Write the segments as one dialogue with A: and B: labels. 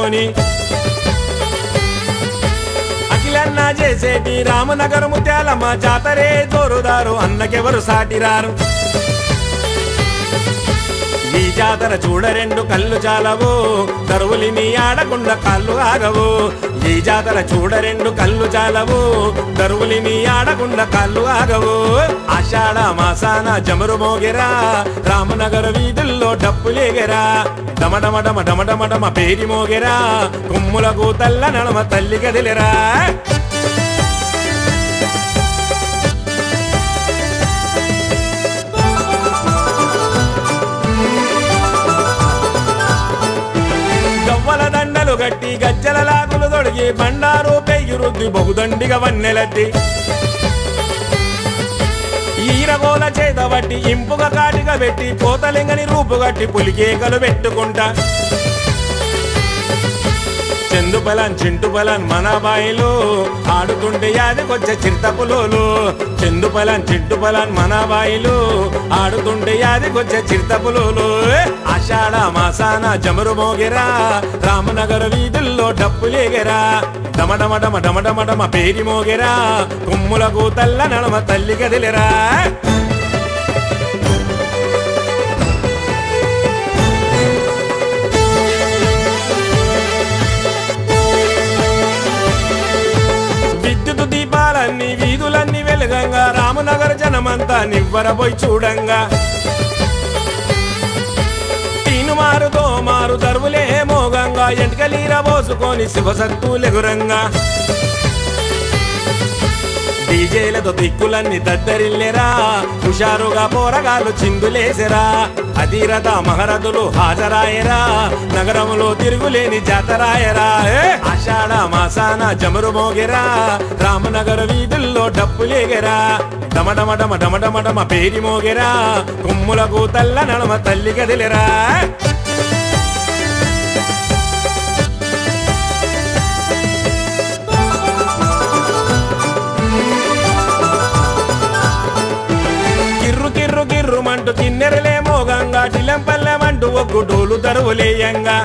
A: కట్టుకొని అఖిలన్న చేసేటి రామనగర ముత్యాలమ్మ జాతరే జోరుదారు అన్నకెవరు సాటిరారు ఈ జాతర చూడ రెండు కళ్ళు చాలవు దరువులిని ఆడకుండా కళ్ళు ఆగవు ఈ జాతర చూడ రెండు కళ్ళు చాలవు దరువులిని ఆడకుండా కళ్ళు ఆగవు ఆషాఢ మాసాన జమరు మోగెరా రామనగర వీధుల్లో డప్పులేగెరా డమడమ డమ డమడమ డమ పేరి మోగెరా కొమ్ములకు తల్ల నడమ తల్లి కదిలెరా గవ్వల దండలు గట్టి గజ్జల లాగులు తొడిగి బండారు పెయ్యి రుద్ది బహుదండిగా వన్నెలద్ది ఈరగోల చేత బట్టి ఇంపుగా కాటిగా పెట్టి పోతలింగని రూపుగట్టి పులికేకలు పెట్టుకుంటా చెందు బలన్ చింటు బలన్ మన బాయిలు ఆడుతుంటే యాదికొచ్చే చిరుతపులోలు చెందు బలన్ చింటు బలన్ మన బాయిలు ఆడుతుంటే యాదికొచ్చే చిరుతపులోలు ఆషాఢ మాసాన జమరు మోగెరా రామనగర వీధుల్లో డప్పులేగెరా డమడమ డమ డమడమ డమ పేరి మోగెరా కొమ్ములకు తల్ల నడమ తల్లి కదిలెరా విద్యుత్ దీపాలన్నీ వీధులన్నీ వెలుగంగా రామనగర జనమంతా నివ్వరపోయి చూడంగా తీనుమారు దోమారు దరువులే మోగంగా ఎంటకలీర పోసుకొని శివసత్తులెగురంగా డీజేలతో దిక్కులన్నీ దద్దరిల్లెరా హుషారుగా పోరగాళ్ళు చిందులేసెరా అధీరథ మహరథులు హాజరాయరా నగరములో తిరుగులేని జాతరాయరా ఏ! ఆషాఢ మాసాన జమరు మోగెరా రామనగర వీధుల్లో డప్పులేగెరా డమడమ డమ డమడమ డమ పేరి మోగెరా కొమ్ములకు తల్ల నడమ తల్లి కదిలెరా కిర్రు కిర్రు కిర్రుమంటూ కిన్నెరలే మోగంగా టిలంపల్లెమంటూ ఒగ్గు డోలు దరువులేయంగా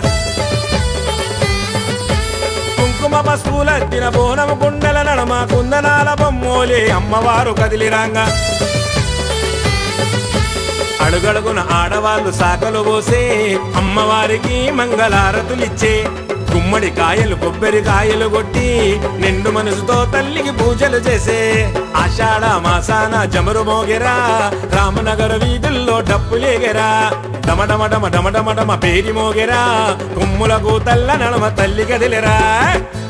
A: కుంకుమ పసుపులద్దిన బోనము కుండల నడమ కుందనాల బొమ్మోలే అమ్మవారు కదిలిరాంగా అడుగడుగున ఆడవాళ్ళు సాకలు పోసే అమ్మవారికి మంగళారతులిచ్చే గుమ్మడి కాయలు కొబ్బరి కాయలు కొట్టి నిండు మనసుతో తల్లికి పూజలు చేసే ఆషాఢ మాసాన జమరు మోగెరా రామనగర వీధుల్లో డప్పులేగెరా డమడమ డమ డమడమ డమ పేరి మోగెరా కొమ్ములకు తల్ల నడమ తల్లి కదిలెరా